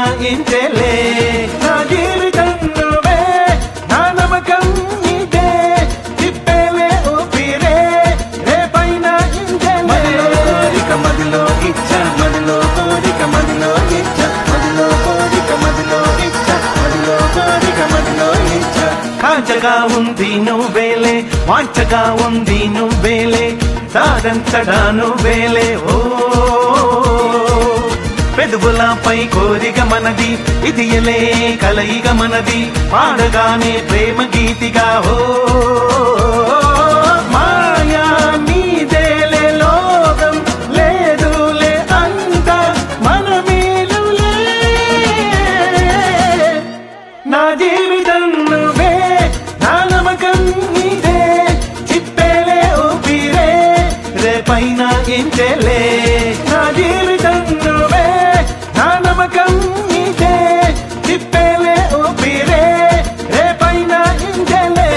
ఇంచెలే నా జీవితం నువ్వే నా నమ్మకం నీదే తిప్పేలే ఊపిరే రేపైన ఇంచెలే కోరిక మదిలో ఇచ్చ మదిలో కోరిక మదిలో ఇచ్చ మదిలో కోరిక మదిలో ఇచ్చ మదిలో కోరిక మదిలో ఇచ్చ కాంచగా ఉంది నువ్వేలే వాంచగా ఉంది నువ్వేలే సారంతడా నువ్వేలే ఓ పెదవులపై కోరిక మనది ఇది ఎలే కలయిక మనది పాడగానే ప్రేమ గీతిగా ఓ మాయా నీదేలే లోకం లేదులే అంత మనమేలులే నా జీవితం నువ్వే నా నమ్మకం నీదే చిప్పేలే ఊపిరే రేపైన ఇంచెలే నా జీవితం నువ్వే నా నమ్మకం నీదే చిప్పేలే ఊపిరే రేపైన ఇంచెలే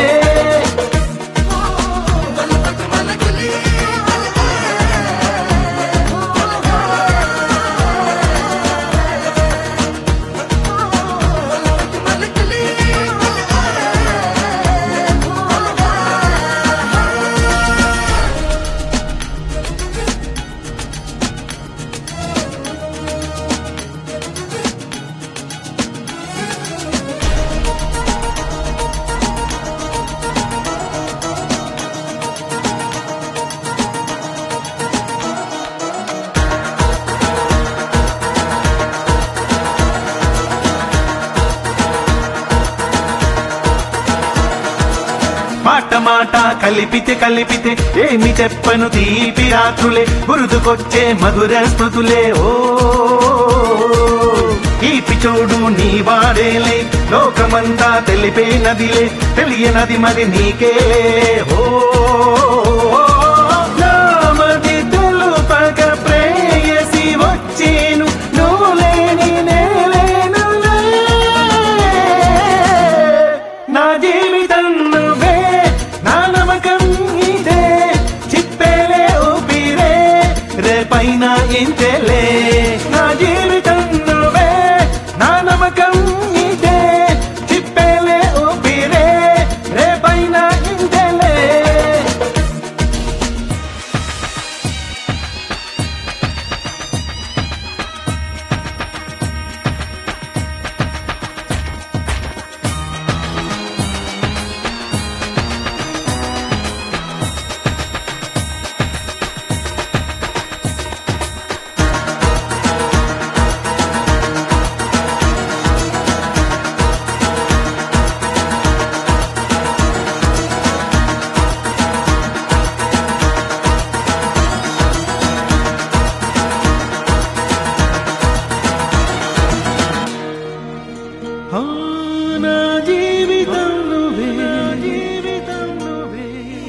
మాట మాట కలిపితే కలిపితే ఏమి చెప్పను తీపి రాత్రులే గురుతుకొచ్చే మధుర స్మృతులే ఓ ఈ పిచోడు నీ వాడేలే లోకమంతా తెలిపే నదిలే తెలియనది మరి నీకే ఓ నామది తెలుపక ప్రేయసి వచ్చేను నువ్వు లేని నేలేనులే నా జీవితం నువ్వే నా నమ్మకం ఇదే చిప్పేలే ఊపిరే రేపైన ఇంచెలే నా జీవితం నువ్వే నా నమ్మకం ఇదే చిప్పేలే ఊపిరే రేపైన ఇంచెలే ఆ, నా జీవితం నువ్వే జీవితం నువ్వే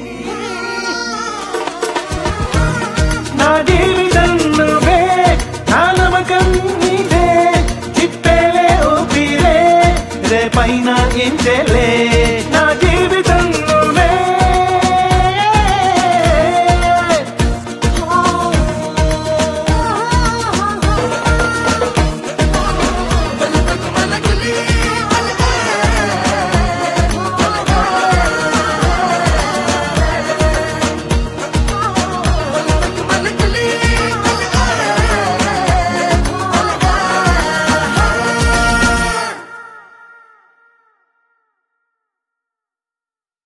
నా జీవితం నువ్వే నా నమ్మకం నీదే చిప్పేలే ఊపిరే రేపైన ఇంచెలే